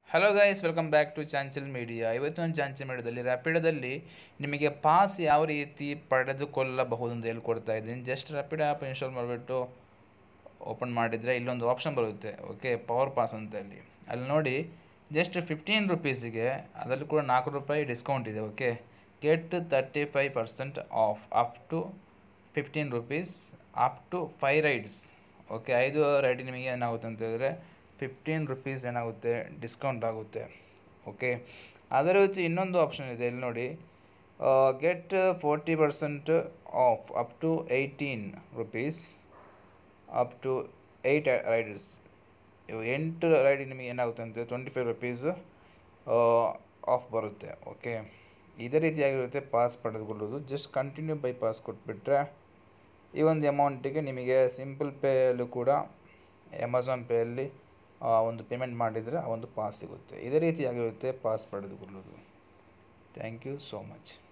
hello guys welcome back to Chanchal media ಇವತ್ತು ನಾನು ಚಾಂಚಲ್ ಮೀಡಿಯಾದಲ್ಲಿ ರ್ಯಾಪಿಡೋದಲ್ಲಿ ನಿಮಗೆ ಪಾಸ್ ಯಾವ ರೀತಿ ಪಡೆದುಕೊಳ್ಳಬಹುದು ಅಂತ ಹೇಳ್ಕೊಡ್ತಾ ಇದ್ದೀನಿ ಜಸ್ಟ್ ರ್ಯಾಪಿಡ್ ಆ್ಯಪ್ ಇನ್ಸ್ಟಾಲ್ ಮಾಡಿಬಿಟ್ಟು ಓಪನ್ ಮಾಡಿದರೆ ಇಲ್ಲೊಂದು ಆಪ್ಷನ್ ಬರುತ್ತೆ ಓಕೆ ಪವರ್ ಪಾಸ್ ಅಂತ ಅಲ್ಲಿ ಅಲ್ಲಿ ನೋಡಿ ಜಸ್ಟ್ ಫಿಫ್ಟೀನ್ ರುಪೀಸಿಗೆ ಅದರಲ್ಲಿ ಕೂಡ ನಾಲ್ಕು ರೂಪಾಯಿ ಡಿಸ್ಕೌಂಟ್ ಇದೆ okay get thirty five percent off up to fifteen rupees up to five rides okay ಐದು ರೈಡ್ ನಿಮಗೆ ಏನಾಗುತ್ತೆ ಅಂತ ಹೇಳಿದ್ರೆ ಫಿಫ್ಟೀನ್ ರುಪೀಸ್ ಏನಾಗುತ್ತೆ ಡಿಸ್ಕೌಂಟ್ ಆಗುತ್ತೆ ಓಕೆ ಅದರ ಜೊತೆ ಇನ್ನೊಂದು ಆಪ್ಷನ್ ಇದೆ ಇಲ್ಲಿ ನೋಡಿ get forty percent off up to eighteen rupees up to eight riders ಇವು ಎಂಟು ರೈಡ್ ನಿಮಗೆ ಏನಾಗುತ್ತೆ ಅಂತ ಟ್ವೆಂಟಿ ಫೈವ್ ರುಪೀಸು ಆಫ್ ಬರುತ್ತೆ ಓಕೆ ಇದೇ ರೀತಿಯಾಗಿರುತ್ತೆ ಪಾಸ್ ಪಡೆದುಕೊಳ್ಳೋದು ಜಸ್ಟ್ ಕಂಟಿನ್ಯೂ ಬೈ ಪಾಸ್ ಕೊಟ್ಬಿಟ್ರೆ ಈ ಒಂದು ಅಮೌಂಟಿಗೆ ನಿಮಗೆ ಸಿಂಪಲ್ ಪೇಯಲ್ಲೂ ಕೂಡ ಅಮೆಝಾನ್ ಪೇಯಲ್ಲಿ ಒಂದು ಪೇಮೆಂಟ್ ಮಾಡಿದರೆ ಆ ಒಂದು ಪಾಸ್ ಸಿಗುತ್ತೆ ಇದೇ ರೀತಿಯಾಗಿರುತ್ತೆ ಪಾಸ್ ಪಡೆದುಕೊಳ್ಳೋದು ಥ್ಯಾಂಕ್ ಯು ಸೋ ಮಚ್